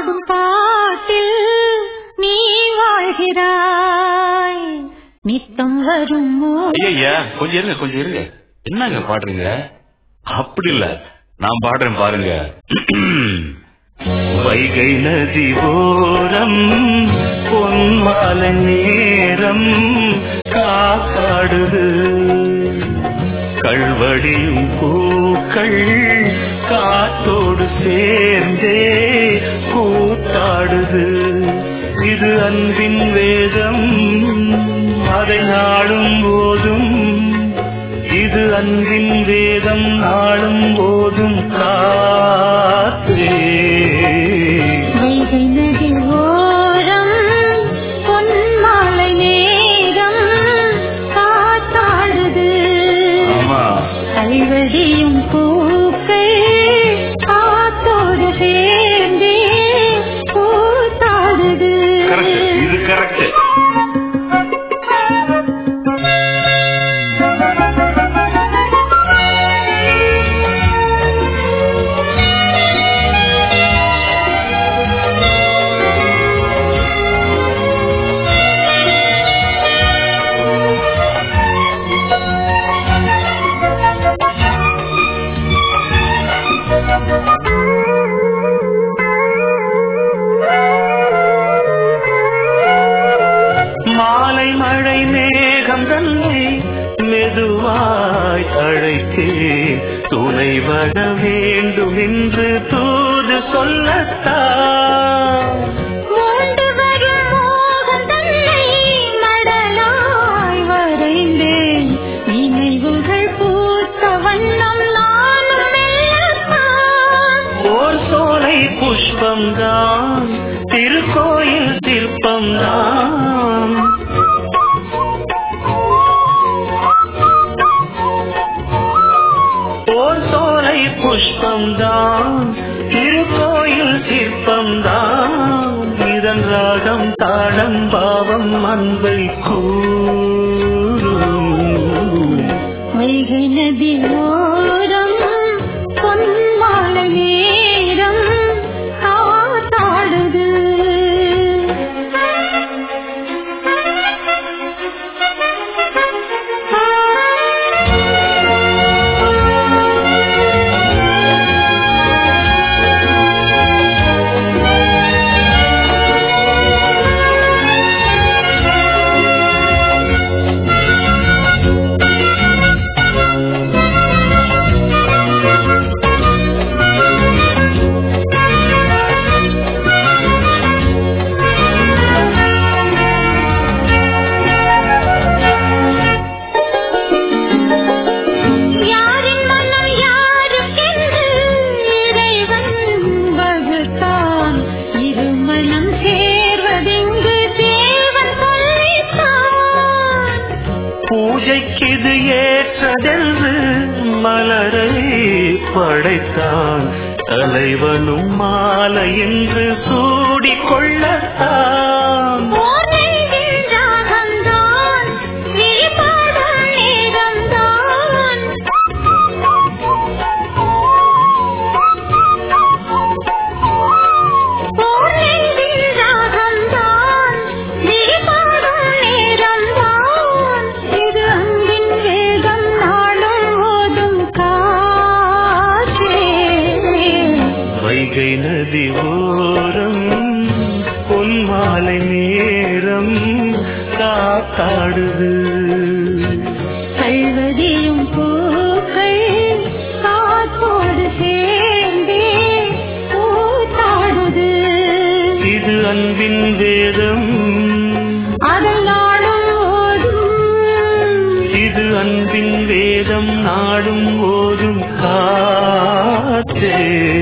பாடும் பாட்டில் நீ வாழ்கிறாய் நித்தம் வரும் மோ- ஐயா கொஞ்சம் இருங்க கொஞ்சம் இருங்க என்னங்க பாடுறீங்க அப்படி இல்ல நான் பாடுறேன் பாருங்க வைகை நதி ஓரம் பொன்மால நேரம் காப்பாடுது கல்வடியும் பூக்கள் காத்தோடு சேர்ந்தே கூத்தாடுது இது அன்பின் வேதம் அதை நாளும் போதும் இது அன்பின் வேதம் நாளும் போதும் காத்தே வைகை நதி ஓரம் பொன்மாலை நேரம் காத்தாடுது ஆமா கல்வடியும் பூக்கள் காத்தோடு சேர்ந்தே கூத்தாடுது கரெக்ட் இது கரெக்ட் மாலை மழை மேகம் தன்னை மெதுவாய் அழைத்தே துணை வர வேண்டும் என்று தூது சொல்லத்தான் மூண்டு வரும் மோகம் தன்னை மடலாய் வரைந்தேன் நினைவுகள் பூத்த வண்ணம் நானும் மெல்லத்தான் ஓர் சோலை புஷ்பம்தான் திருக்கோயில் சிற்பம்தான் ஓர் சோலை புஷ்பம்தான் திருக்கோயில் சிற்பம்தான் இதன் ராகம் தாளம் பாவம் அன்பை கூறும் வைகை நதி ஓரம் பொன்மாலை நேரம் காத்தாடுது யாரின் மனம் யாருக்கென்று இறைவன் வகுத்தான் இரு மனம் சேர்வதெங்கு தேவன் சொல்லித்தான் பூஜைக்கிது ஏற்றதென்று மலரை படைத்தான் தலைவனும் மாலை என்று சூடிக்கொள்ளத்தான் ஓர் நெஞ்சின் ராகம்தான் விழிபாடும் நேரம்தான் ஓர் நெஞ்சின் ராகம்தான் விழிபாடும் நேரம்தான் இது அன்பின் வேகம் நாளும் ஓதும் காற்றே வைகை நதி ஓரம் பொன்மாலை நேரம் காத்தாடுது கல்வதியும் பூக்கள் காற்றோடு சேர்ந்தே கூத்தாடுது இது அன்பின் வேதம் அதை நாளும் ஓதும் இது அன்பின் வேதம் நாடும் போதும் காத்தே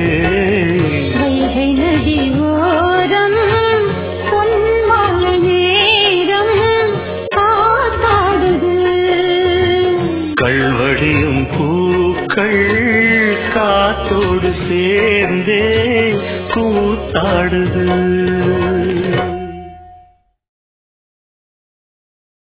வைகை நதி ஓரம் பொன்மாலை நேரம் காத்தாடுது கல்வடியும் பூக்கள் காத்தோடு சேர்ந்தே கூத்தாடுது